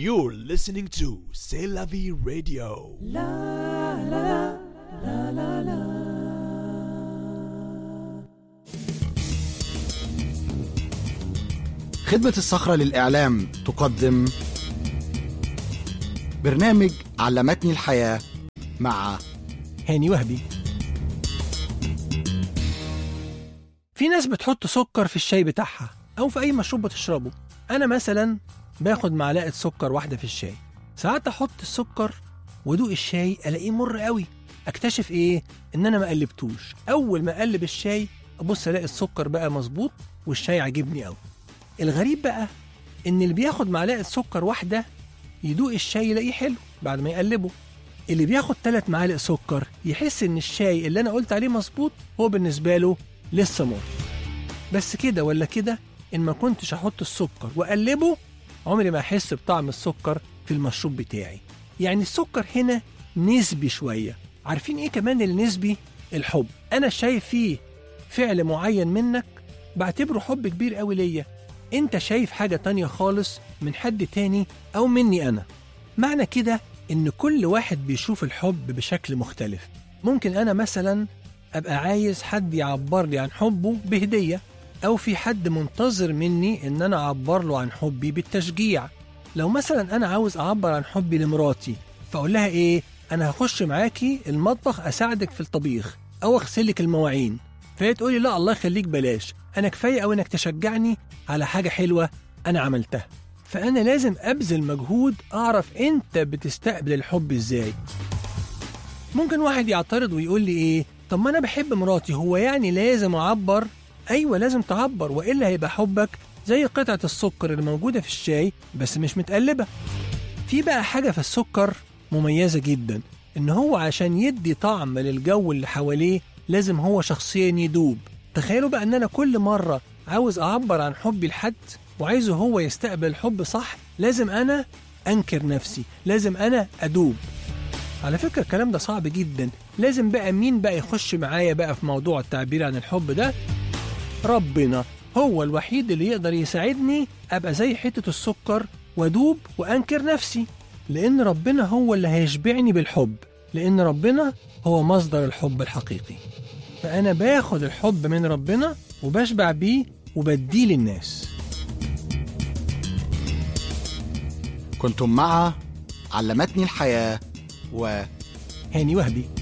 You're listening to C'est la vie radio. خدمة الصخرة للإعلام تقدم برنامج علمتني الحياة مع هاني وهبي في ناس بتحط سكر في الشاي بتاعها أو في أي مشروب بتشربه أنا مثلا باخد معلقة سكر واحدة في الشاي ساعات أحط السكر وادوق الشاي ألاقيه مر قوي أكتشف إيه إن أنا ما قلبتوش أول ما أقلب الشاي أبص ألاقي السكر بقى مظبوط والشاي عجبني قوي الغريب بقى إن اللي بياخد معلقة سكر واحدة يدوق الشاي يلاقيه حلو بعد ما يقلبه اللي بياخد ثلاث معالق سكر يحس ان الشاي اللي انا قلت عليه مظبوط هو بالنسبه له لسه مر بس كده ولا كده ان ما كنتش احط السكر واقلبه عمري ما احس بطعم السكر في المشروب بتاعي يعني السكر هنا نسبي شويه عارفين ايه كمان النسبي الحب انا شايف فيه فعل معين منك بعتبره حب كبير قوي ليا انت شايف حاجه تانية خالص من حد تاني او مني انا معنى كده إن كل واحد بيشوف الحب بشكل مختلف ممكن أنا مثلا أبقى عايز حد يعبر لي عن حبه بهدية أو في حد منتظر مني إن أنا أعبر له عن حبي بالتشجيع لو مثلا أنا عاوز أعبر عن حبي لمراتي فأقول لها إيه أنا هخش معاكي المطبخ أساعدك في الطبيخ أو أغسلك المواعين فهي تقولي لا الله يخليك بلاش أنا كفاية أو إنك تشجعني على حاجة حلوة أنا عملتها فأنا لازم أبذل مجهود أعرف أنت بتستقبل الحب إزاي ممكن واحد يعترض ويقول لي إيه طب ما أنا بحب مراتي هو يعني لازم أعبر أيوة لازم تعبر وإلا هيبقى حبك زي قطعة السكر اللي موجودة في الشاي بس مش متقلبة في بقى حاجة في السكر مميزة جدا إن هو عشان يدي طعم للجو اللي حواليه لازم هو شخصيا يدوب تخيلوا بقى إن أنا كل مرة عاوز أعبر عن حبي لحد وعايزه هو يستقبل الحب صح لازم انا انكر نفسي لازم انا ادوب على فكرة الكلام ده صعب جدا لازم بقى مين بقى يخش معايا بقى في موضوع التعبير عن الحب ده ربنا هو الوحيد اللي يقدر يساعدني ابقى زي حتة السكر وادوب وانكر نفسي لان ربنا هو اللي هيشبعني بالحب لان ربنا هو مصدر الحب الحقيقي فانا باخد الحب من ربنا وبشبع بيه وبديه للناس كنتم مع علمتني الحياة و هاني وهبي